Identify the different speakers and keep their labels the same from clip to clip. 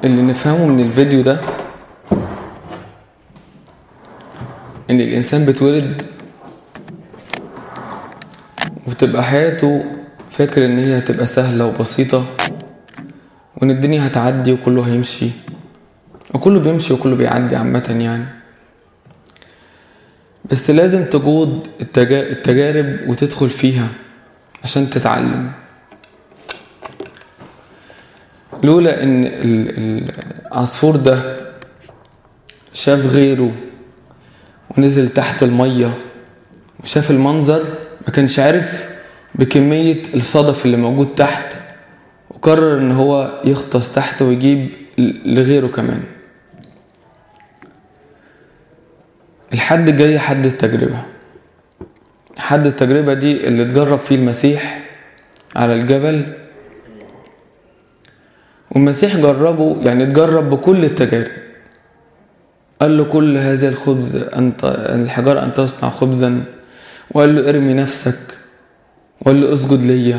Speaker 1: اللي نفهمه من الفيديو ده ان الانسان بيتولد وتبقى حياته فاكر ان هي هتبقى سهلة وبسيطة وان الدنيا هتعدي وكله هيمشي وكله بيمشي وكله بيعدي عامة يعني بس لازم تجود التجا- التجارب وتدخل فيها عشان تتعلم لولا ان ال- العصفور ده شاف غيره ونزل تحت المية وشاف المنظر ما كانش عارف بكمية الصدف اللي موجود تحت وقرر ان هو يغطس تحت ويجيب ل- لغيره كمان الحد الجاي حد التجربة حد التجربة دي اللي اتجرب فيه المسيح على الجبل والمسيح جربه يعني اتجرب بكل التجارب قال له كل هذا الخبز أنت الحجار أن تصنع خبزا وقال له ارمي نفسك وقال له اسجد ليا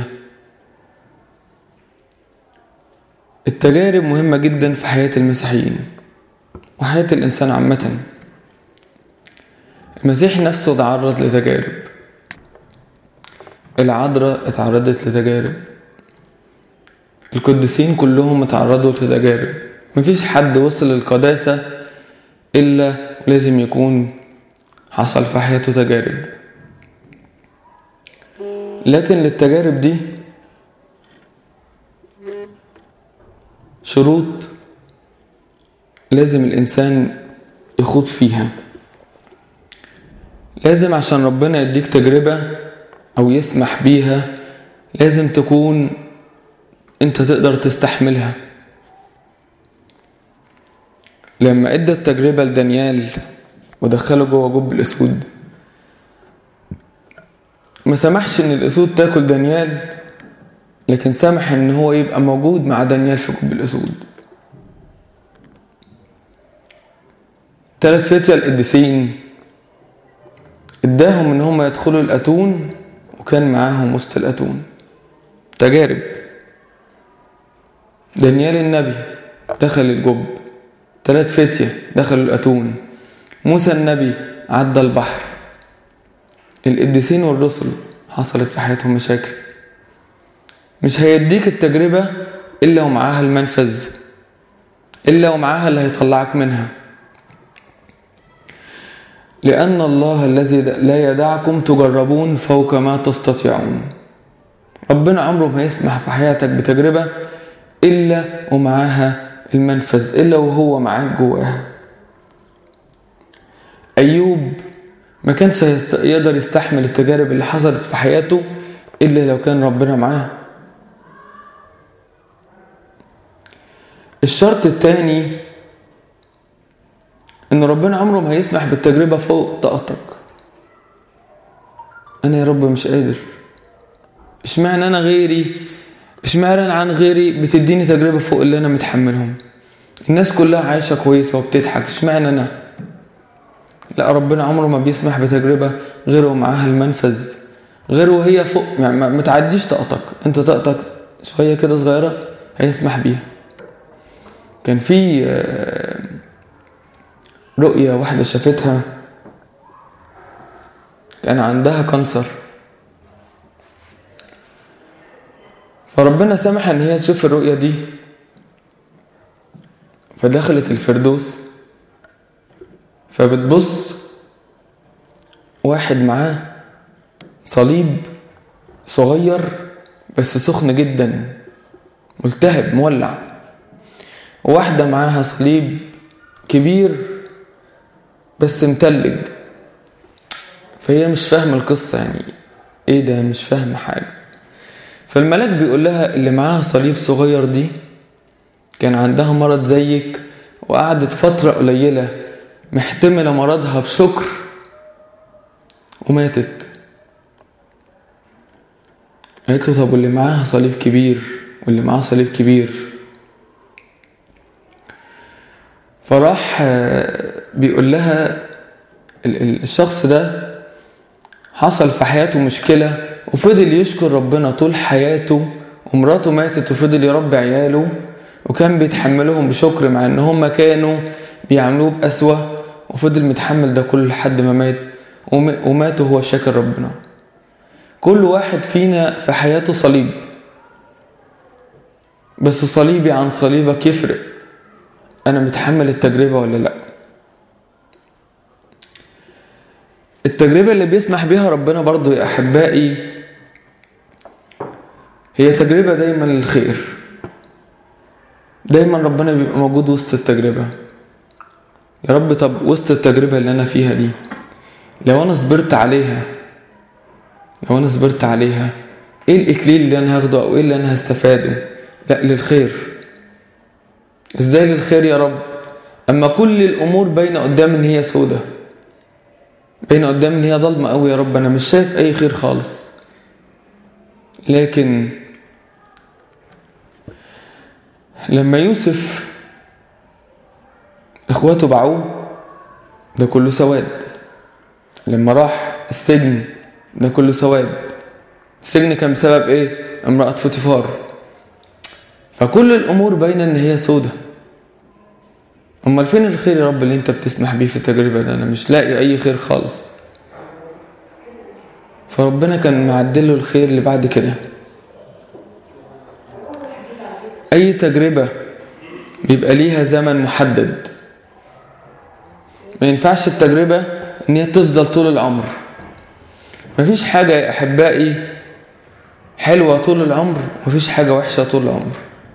Speaker 1: التجارب مهمة جدا في حياة المسيحيين وحياة الإنسان عامة المسيح نفسه تعرض لتجارب العذراء اتعرضت لتجارب القديسين كلهم اتعرضوا لتجارب مفيش حد وصل للقداسة إلا لازم يكون حصل في حياته تجارب لكن للتجارب دي شروط لازم الإنسان يخوض فيها لازم عشان ربنا يديك تجربة أو يسمح بيها لازم تكون أنت تقدر تستحملها لما ادى التجربة لدانيال ودخله جوه جب الأسود ما سمحش إن الأسود تاكل دانيال لكن سمح إن هو يبقى موجود مع دانيال في جب الأسود تلات فتية القديسين اداهم ان هم يدخلوا الاتون وكان معاهم وسط الاتون تجارب دانيال النبي دخل الجب تلات فتية دخلوا الاتون موسى النبي عدى البحر القديسين والرسل حصلت في حياتهم مشاكل مش هيديك التجربة إلا ومعاها المنفذ إلا ومعاها اللي هيطلعك منها لأن الله الذي لا يدعكم تجربون فوق ما تستطيعون ربنا عمره ما يسمح في حياتك بتجربة إلا ومعاها المنفذ إلا وهو معاك جواها أيوب ما كانش يست... يقدر يستحمل التجارب اللي حصلت في حياته إلا لو كان ربنا معاه الشرط الثاني ان ربنا عمره ما هيسمح بالتجربة فوق طاقتك انا يا رب مش قادر اشمعنى انا غيري اشمعنى انا عن غيري بتديني تجربة فوق اللي انا متحملهم الناس كلها عايشة كويسة وبتضحك اشمعنى انا لا ربنا عمره ما بيسمح بتجربة غير ومعاها المنفذ غير وهي فوق يعني ما تعديش طاقتك انت طاقتك شوية كده صغيرة هيسمح بيها كان في رؤية واحدة شافتها كان عندها كانسر فربنا سمح ان هي تشوف الرؤية دي فدخلت الفردوس فبتبص واحد معاه صليب صغير بس سخن جدا ملتهب مولع وواحدة معاها صليب كبير بس متلج فهي مش فاهمة القصة يعني ايه ده مش فاهمة حاجة فالملاك بيقول لها اللي معاها صليب صغير دي كان عندها مرض زيك وقعدت فترة قليلة محتملة مرضها بشكر وماتت قالت له طب واللي معاها صليب كبير واللي معاه صليب كبير فراح بيقول لها الشخص ده حصل في حياته مشكلة وفضل يشكر ربنا طول حياته ومراته ماتت وفضل يربي عياله وكان بيتحملهم بشكر مع ان هم كانوا بيعملوه بقسوة وفضل متحمل ده كله لحد ما مات ومات وهو شاكر ربنا كل واحد فينا في حياته صليب بس صليبي عن صليبك يفرق انا متحمل التجربة ولا لا التجربة اللي بيسمح بيها ربنا برضو يا أحبائي هي تجربة دايما للخير دايما ربنا بيبقى موجود وسط التجربة يا رب طب وسط التجربة اللي أنا فيها دي لو أنا صبرت عليها لو أنا صبرت عليها إيه الإكليل اللي أنا هاخده أو إيه اللي أنا هستفاده لا للخير إزاي للخير يا رب أما كل الأمور باينة قدام إن هي سودة باينة قدام إن هي ضلمة أوي يا رب أنا مش شايف أي خير خالص لكن لما يوسف اخواته باعوه ده كله سواد لما راح السجن ده كله سواد السجن كان بسبب ايه امرأة فوتيفار فكل الامور باينة ان هي سودة امال فين الخير يا رب اللي انت بتسمح بيه في التجربة ده انا مش لاقي اي خير خالص فربنا كان معدله الخير اللي بعد كده أي تجربة بيبقى ليها زمن محدد ما ينفعش التجربة إن هي تفضل طول العمر مفيش حاجة يا أحبائي حلوة طول العمر مفيش حاجة وحشة طول العمر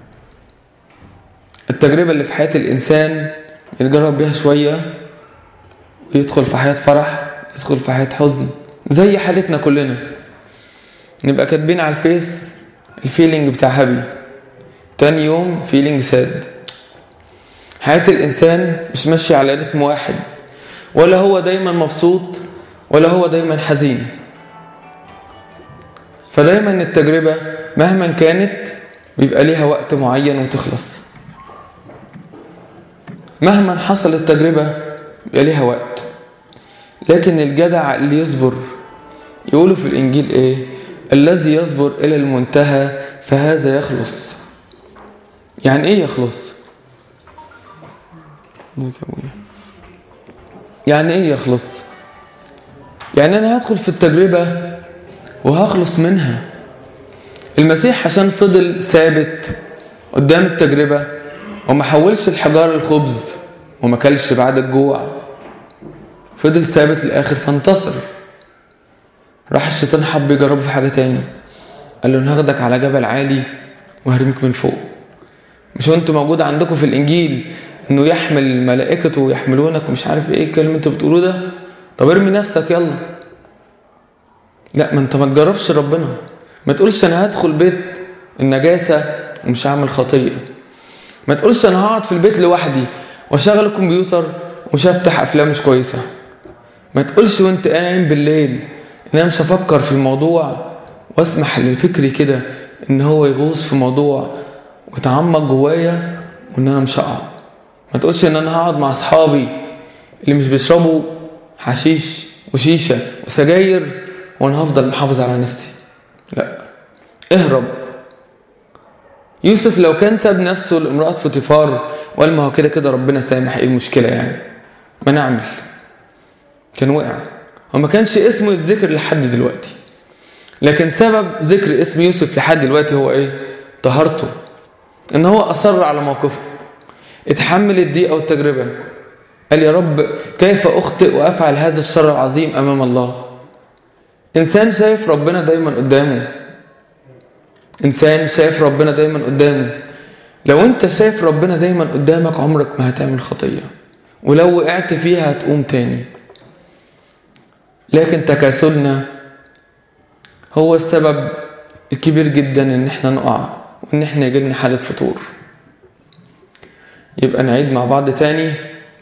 Speaker 1: التجربة اللي في حياة الإنسان يتجرب بيها شوية ويدخل في حياة فرح يدخل في حياة حزن زي حالتنا كلنا نبقى كاتبين على الفيس الفيلينج بتاع هابي تاني يوم فيلينج ساد حياة الإنسان مش ماشية على رتم واحد ولا هو دايما مبسوط ولا هو دايما حزين فدايما التجربة مهما كانت بيبقى ليها وقت معين وتخلص مهما حصل التجربة بيبقى ليها وقت لكن الجدع اللي يصبر يقولوا في الإنجيل إيه الذي يصبر إلى المنتهى فهذا يخلص يعني إيه يخلص يعني إيه يخلص يعني أنا هدخل في التجربة وهخلص منها المسيح عشان فضل ثابت قدام التجربة وما حولش الحجار الخبز وما كلش بعد الجوع فضل ثابت للآخر فانتصر راح الشيطان حب يجربه في حاجة تاني قال له انا هاخدك على جبل عالي وهرميك من فوق مش انتوا موجود عندكم في الانجيل انه يحمل ملائكته ويحملونك ومش عارف ايه الكلام انتوا بتقولوه ده طب ارمي نفسك يلا لا ما انت ما تجربش ربنا ما تقولش انا هدخل بيت النجاسة ومش هعمل خطية ما تقولش انا هقعد في البيت لوحدي واشغل الكمبيوتر ومش هفتح افلام مش كويسة ما تقولش وانت نايم بالليل ان انا مش هفكر في الموضوع واسمح لفكري كده ان هو يغوص في موضوع ويتعمق جوايا وان انا مش هقع ما تقولش ان انا هقعد مع اصحابي اللي مش بيشربوا حشيش وشيشة وسجاير وانا هفضل محافظ على نفسي لا اهرب يوسف لو كان ساب نفسه لامرأة فوتيفار وقال ما هو كده كده ربنا سامح ايه المشكلة يعني ما نعمل كان وقع وما كانش اسمه يتذكر لحد دلوقتي لكن سبب ذكر اسم يوسف لحد دلوقتي هو ايه طهارته ان هو اصر على موقفه اتحمل الضيقه والتجربه قال يا رب كيف اخطئ وافعل هذا الشر العظيم امام الله انسان شايف ربنا دايما قدامه انسان شايف ربنا دايما قدامه لو انت شايف ربنا دايما قدامك عمرك ما هتعمل خطيه ولو وقعت فيها هتقوم تاني لكن تكاسلنا هو السبب الكبير جدا ان احنا نقع وان احنا يجيلنا حالة فطور يبقى نعيد مع بعض تاني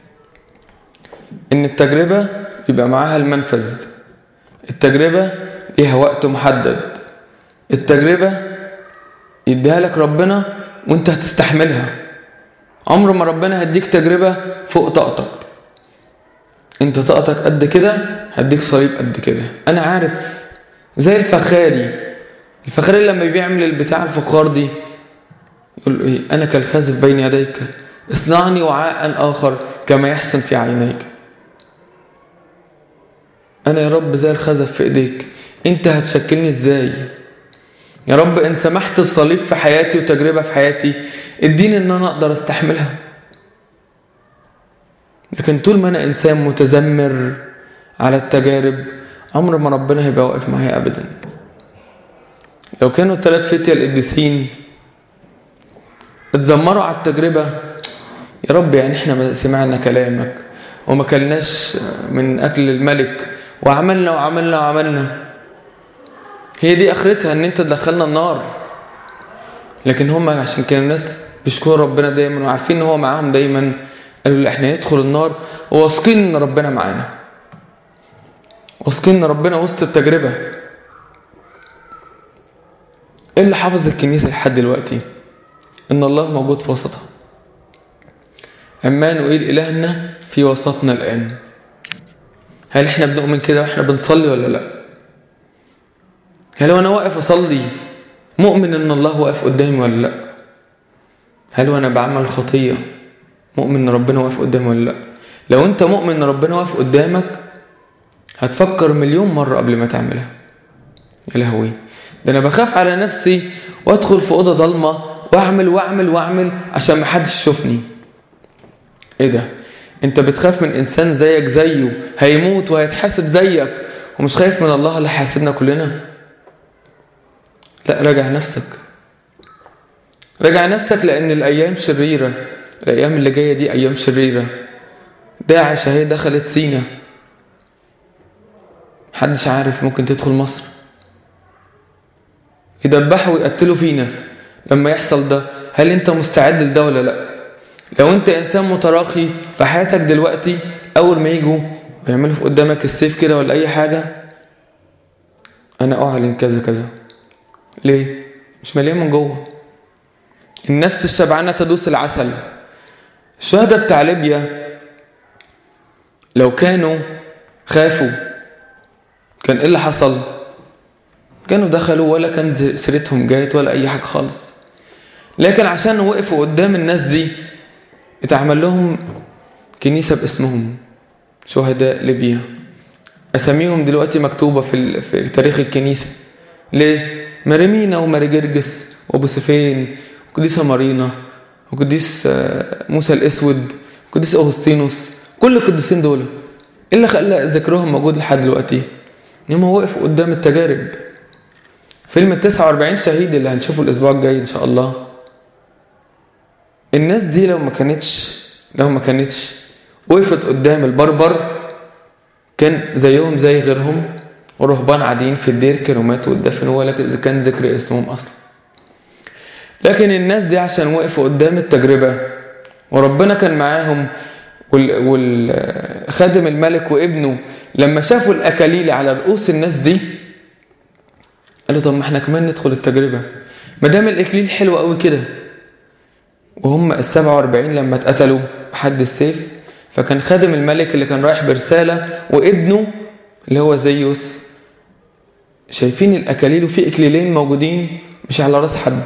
Speaker 1: ان التجربة يبقى معاها المنفذ التجربة ليها وقت محدد التجربة يديها لك ربنا وانت هتستحملها عمر ما ربنا هديك تجربة فوق طاقتك انت طاقتك قد كده هديك صليب قد كده انا عارف زي الفخاري الفخاري لما بيعمل البتاع الفخار دي يقول ايه انا كالخازف بين يديك اصنعني وعاء اخر كما يحسن في عينيك انا يا رب زي الخزف في ايديك انت هتشكلني ازاي يا رب ان سمحت بصليب في حياتي وتجربة في حياتي اديني ان انا اقدر استحملها لكن طول ما انا انسان متذمر على التجارب عمر ما ربنا هيبقى واقف معايا ابدا لو كانوا الثلاث فتية القديسين اتذمروا على التجربة يا رب يعني احنا سمعنا كلامك وما كلناش من اكل الملك وعملنا وعملنا وعملنا هي دي اخرتها ان انت تدخلنا النار لكن هم عشان كانوا ناس بيشكروا ربنا دايما وعارفين ان هو معاهم دايما قالوا لا احنا ندخل النار وواثقين ان ربنا معانا واثقين ان ربنا وسط التجربه ايه اللي حافظ الكنيسه لحد دلوقتي ان الله موجود في وسطها عمان وإيه إلهنا في وسطنا الآن هل احنا بنؤمن كده واحنا بنصلي ولا لا هل وانا واقف اصلي مؤمن ان الله واقف قدامي ولا لا هل وانا بعمل خطيه مؤمن ان ربنا واقف قدامي ولا لا لو انت مؤمن ان ربنا واقف قدامك هتفكر مليون مره قبل ما تعملها يا لهوي ده انا بخاف على نفسي وادخل في اوضه ضلمه واعمل واعمل واعمل عشان محدش يشوفني ايه ده انت بتخاف من انسان زيك زيه هيموت وهيتحاسب زيك ومش خايف من الله اللي حاسبنا كلنا لا راجع نفسك راجع نفسك لان الايام شريره الايام اللي جايه دي ايام شريره داعش اهي دخلت سينا محدش عارف ممكن تدخل مصر يدبحوا ويقتلوا فينا لما يحصل ده هل انت مستعد لده ولا لا لو انت انسان متراخي في حياتك دلوقتي اول ما يجوا ويعملوا في قدامك السيف كده ولا اي حاجه انا اعلن كذا كذا ليه مش مليان من جوه النفس الشبعانه تدوس العسل الشهداء بتاع ليبيا لو كانوا خافوا كان ايه اللي حصل كانوا دخلوا ولا كان سيرتهم جات ولا اي حاجه خالص لكن عشان وقفوا قدام الناس دي اتعمل لهم كنيسة باسمهم شهداء ليبيا أساميهم دلوقتي مكتوبة في, في تاريخ الكنيسة ليه؟ مريمينا وماري جرجس وأبو سفين وقديسة مارينا وقديس موسى الأسود وقديس أغسطينوس كل القديسين دول إيه اللي خلى ذكرهم موجود لحد دلوقتي؟ إن هم وقفوا قدام التجارب فيلم ال 49 شهيد اللي هنشوفه الأسبوع الجاي إن شاء الله الناس دي لو ما كانتش لو ما كانتش وقفت قدام البربر كان زيهم زي غيرهم ورهبان قاعدين في الدير كانوا ماتوا واتدفنوا ولا كان ذكر اسمهم اصلا لكن الناس دي عشان وقفوا قدام التجربة وربنا كان معاهم والخادم الملك وابنه لما شافوا الأكاليل على رؤوس الناس دي قالوا طب ما احنا كمان ندخل التجربة ما دام الإكليل حلو قوي كده وهم ال 47 لما اتقتلوا بحد السيف فكان خادم الملك اللي كان رايح برسالة وابنه اللي هو زيوس شايفين الأكاليل وفي إكليلين موجودين مش على راس حد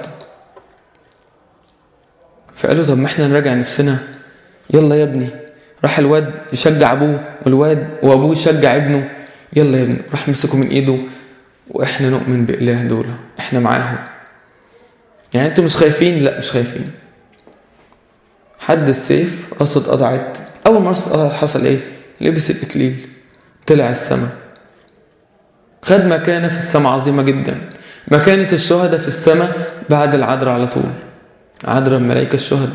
Speaker 1: فقالوا طب ما احنا نراجع نفسنا يلا يا ابني راح الواد يشجع ابوه والواد وابوه يشجع ابنه يلا يا ابني راح مسكه من ايده واحنا نؤمن بإله دول احنا معاهم يعني انتوا مش خايفين لا مش خايفين حد السيف راسه اتقطعت اول ما راسه اتقطعت حصل ايه لبس الاكليل طلع السماء خد مكانه في السماء عظيمه جدا مكانه الشهداء في السماء بعد العذراء على طول عذراء ملائكه الشهداء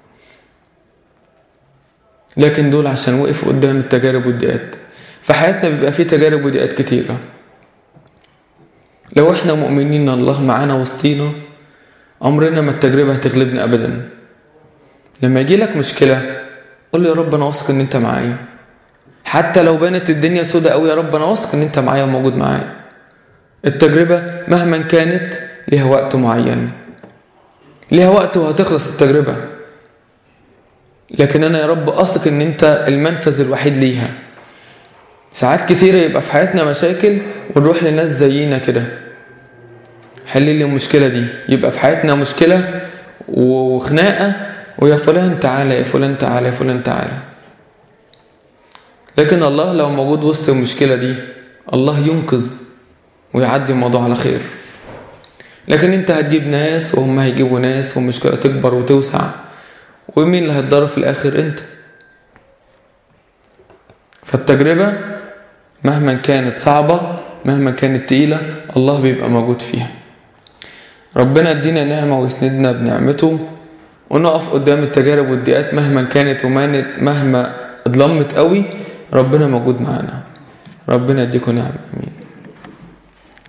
Speaker 1: لكن دول عشان وقفوا قدام التجارب والضيقات في حياتنا بيبقى في تجارب وضيقات كتيره لو احنا مؤمنين ان الله معانا وسطينا عمرنا ما التجربه هتغلبنا ابدا لما يجي لك مشكلة قول له يا رب أنا واثق إن أنت معايا حتى لو بانت الدنيا سودة أوي يا رب أنا واثق إن أنت معايا وموجود معايا التجربة مهما كانت ليها وقت معين ليها وقت وهتخلص التجربة لكن أنا يا رب أثق إن أنت المنفذ الوحيد ليها ساعات كتيرة يبقى في حياتنا مشاكل ونروح لناس زينا كده حل لي المشكلة دي يبقى في حياتنا مشكلة وخناقة ويا فلان تعالى يا فلان تعالى يا فلان تعالى لكن الله لو موجود وسط المشكلة دي الله ينقذ ويعدي الموضوع على خير لكن انت هتجيب ناس وهم هيجيبوا ناس والمشكلة تكبر وتوسع ومين اللي هيتضرر في الآخر انت فالتجربة مهما كانت صعبة مهما كانت تقيلة الله بيبقى موجود فيها ربنا ادينا نعمة ويسندنا بنعمته ونقف قدام التجارب والضيقات مهما كانت ومهما اتظلمت قوي ربنا موجود معانا ربنا يديكم نعمة